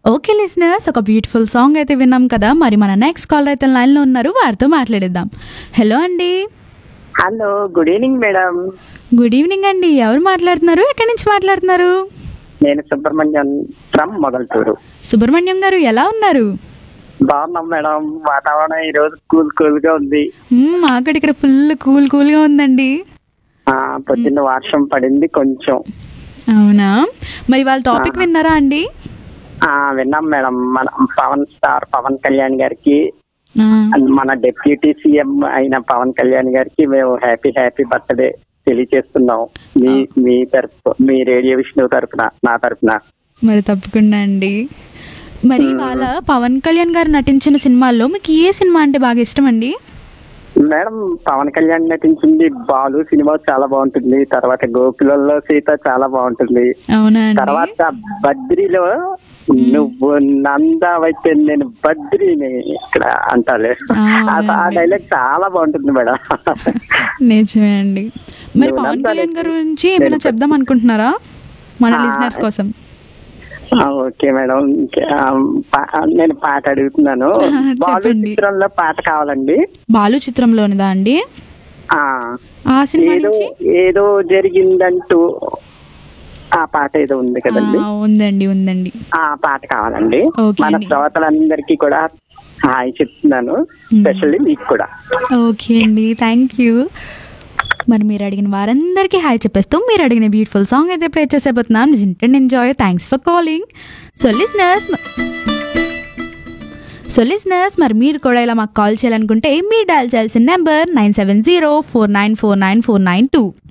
Okay listeners ఒక beautiful song అయితే విన్నాం కదా మరి మన నెక్స్ట్ కాలర్ అయితే లైన్లో ఉన్నారు వారితో మాట్లాడేద్దాం హలో అండి hello good evening madam good evening అండి ఎవరు మాట్లాడుతున్నారు ఎక్కడి నుంచి మాట్లాడుతున్నారు నేను సుబ్రహ్మణ్యం ఫ్రమ్ మొగల్తూరు సుబ్రహ్మణ్యం గారు ఎలా ఉన్నారు బాగున్నాం మేడం వాతావరణం ఈ రోజు కూల్ కూల్ గా ఉంది మ్మ్, మాకడ ఇక్కడ ఫుల్ కూల్ కూల్గా ఉందండి ఆ పొద్దున్న వర్షం పడింది కొంచెం అవునా మరి వాళ్ళ టాపిక్ విన్నారా అండి ఆ విన్నాం మేడం మన పవన్ స్టార్ పవన్ కళ్యాణ్ గారికి ఆ, మన డిప్యూటీ సీఎం అయిన పవన్ కళ్యాణ్ గారికి మేము హ్యాపీ హ్యాపీ బర్త్డే తెలియజేస్తున్నాం మీ మీ తరపు మీ రేడియో విష్ణు తరపున నా తరపున మరి తప్పకుండా అండి మరి వాళ్ళ పవన్ కళ్యాణ్ గారు నటించిన సినిమాల్లో మీకు ఏ సినిమా అంటే బాగా ఇష్టం అండి మేడం పవన్ కళ్యాణ్ నటించింది బాలు సినిమా చాలా బాగుంటుంది తర్వాత గోకులలో సీత చాలా బాగుంటుంది అవునా అండి తర్వాత బద్రిలో నువ్వు నందావైతే నేను బద్రిని ఇక్కడ అంటాలే ఆ, ఆ- ఆ డైలాగ్ చాలా బాగుంటుంది మేడం నిజమే అండి మరి నువ్వు పవన్ నందాలే. కళ్యాణ్ గారి గురించి ఏమైనా చెప్దాం అనుకుంటున్నారా మన ఆ, లిజనర్స్ కోసం ఆ, ఓకే మేడం ఇంకా, ఆ, పా- నేను పాట అడుగుతున్నాను బాలు చెప్పండి. చిత్రంలో పాట కావాలండి బాలు చిత్రంలోనిదా అండి ఆ ఆ సినిమా ఏదో నుంచి ఏదో జరిగిందంటూ ఆ పాట ఏదో ఉంది కదండి ఆ, ఉందండి ఉందండి ఆ పాట కావాలండి ఓకే మన అండి. శ్రోతలందరికీ కూడా హాయ్ చెప్తున్నాను స్పెషల్లీ మీకు కూడా ఓకే అండి థ్యాంక్ యూ మరి మీరు అడిగిన వారందరికీ హాయ్ చెప్పేస్తూ మీరు అడిగిన బ్యూటిఫుల్ సాంగ్ అయితే ప్లే చేసేపోతున్నాం జింటెన్ enjoy thanks for calling so listeners so listeners మరి మీరు కూడా ఇలా మాకు కాల్ చేయాలనుకుంటే మీరు డయల్ చేయాల్సిన number nine seven zero four nine four nine four nine two